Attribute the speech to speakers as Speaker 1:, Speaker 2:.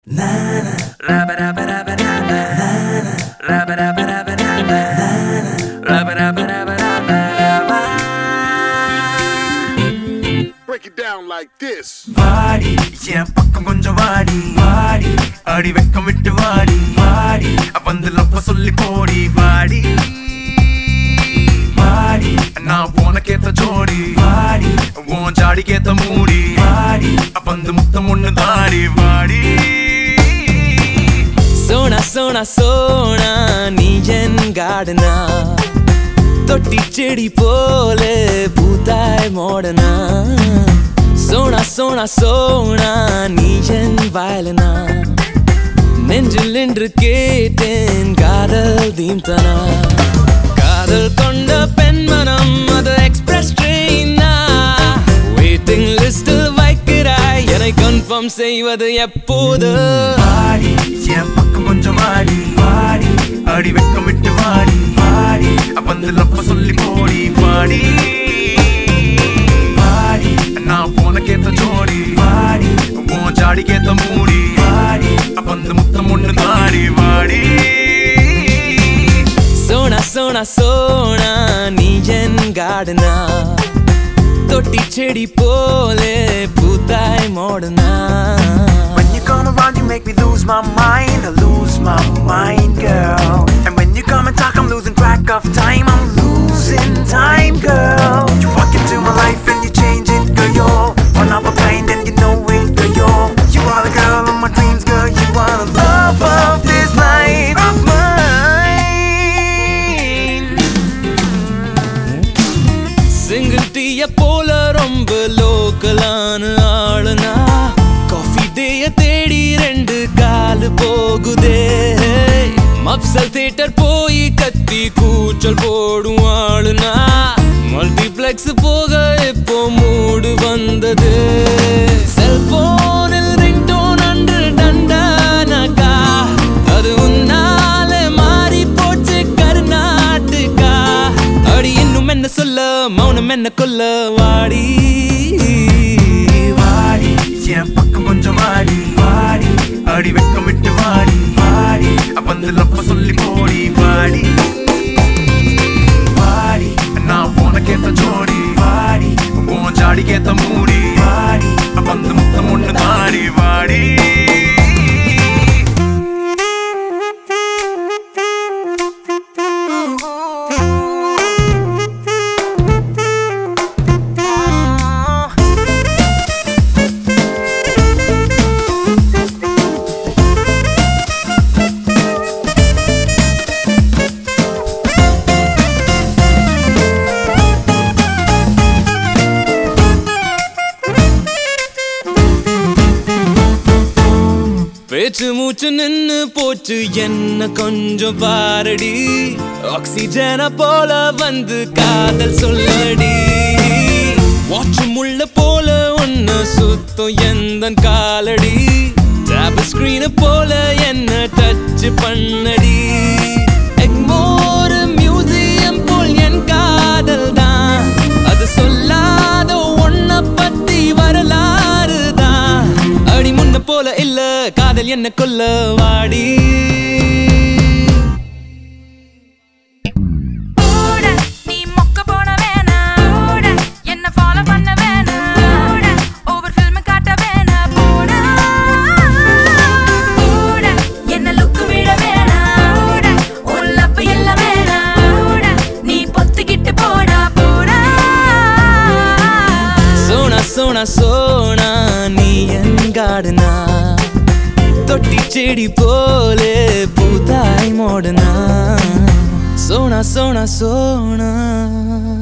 Speaker 1: Break it down like this.
Speaker 2: வாடி என் பக்கம் கொஞ்சம் வாடி வாடி அடி வெக்கம் விட்டு வாடி வாடி வந்து லப்ப சொல்லி போடி வாடி வாடி நான் உனக்கேத்த ஜோடி வாடி உன் ஜாடிக்கேத்த மூடி வாடி வந்து முத்தம் ஒண்ணு தாடி வாடி
Speaker 3: சோனா சோனா சோனா நீ என் கார்டனா தொட்டி செடி போல பூத்தாய் மோடனா சோனா சோனா சோனா நீ என் வயலனா நெஞ்சில் நின்று கேட்டேன் காதல் தீம்தனா காதல் கொண்ட பெண்மனம் அது எக்ஸ்பிரஸ் ட்ரெயினா வெயிட்டிங் லிஸ்டில் வைக்கிறாய் என்னை கன்ஃபார்ம் செய்வது எப்போது
Speaker 2: வாடி என் பக்கம் கொஞ்சம் வாடி வாடி அடி வெக்கம் விட்டு வாடி வாடி வந்து லப்ப சொல்லி போடி வாடி வாடி நான் உனக்கேத்த ஜோடி வாடி உன் ஜாடிக்கேத்த மூடி வாடி வந்து முத்தம் ஒண்ணு தாடி வாடி
Speaker 3: சோனா சோனா சோனா நீ என் கார்டனா தொட்டி செடி போலே பூத்தாய் மோடனா
Speaker 2: When you come around, you make me lose my mind, I lose my mind, girl. And when you come and talk, I'm losing track of time, I'm losing time, girl. You walk into my life and you change it, girl. You're one of a kind and you know it, girl. You're, you are the girl of my dreams, girl. You are the love of this life of mine.
Speaker 3: Single டீய போல ரொம்ப லோக்கலான ஆளுனா coffee டேய தேடி ரெண்டு காலு போகுதே mofussil theatre போய் கத்தி கூச்சல் போடும் ஆளுனா மல்டிப்ளெக்ஸ் போக இப்போ மூடு வந்தது செல்போனில் ரிங்டோன் அன்று டண்டானக்கா அது உன்னால மாறி போச்சு கர்நாட்டுக்கா அடி இன்னும் என்ன சொல்ல மௌனம் என்ன கொல்ல வாடி
Speaker 2: வாடி என் பக்கம் கொஞ்சம் வாடி வாடி அடி வெக்கம் விட்டு வாடி வாடி வந்து லப்ப சொல்லி போடி வாடி வாடி நான் உனக்கேத்த ஜோடி வாடி உன் ஜாடிக்கேத்த மூடி வாடி வந்து முத்தம் ஒண்ணு தாடி வாடி
Speaker 3: பேச்சு மூச்சு நின்னு போச்சு என்ன கொஞ்சம் பாரடி ஆக்சிஜன போல வந்து காதல் சொல்லடி வாட்ச் முள்ள போல ஒன்னு சுத்தம் எந்த காலடி டேப் ஸ்கிரீன போல என்ன டச் பண்ணடி எக்மோர் மியூசியம் போல் என் காதல் தான் அது சொல்லாத ஒன்ன பத்தி வரலாறு தான் அடி முன்ன போல இல்ல காதல் என்ன கொல்ல வாடி
Speaker 4: கூட நீ மொக்க போன வேணா கூட என்ன ஃபாலோ பண்ண வேணா கூட ஓவர் ஃபில்ம் காட்ட வேணா போடா கூட என்ன லுக் விட வேணா கூட உள்ளப்ப எல்லாம் வேணா கூட நீ பொத்துக்கிட்டு போடா போடா
Speaker 3: சோனா சோனா சோனா நீ என் காடுனா தொட்டி செடி போலே பூத்தாய் மோடனா சோனா சோனா சோனா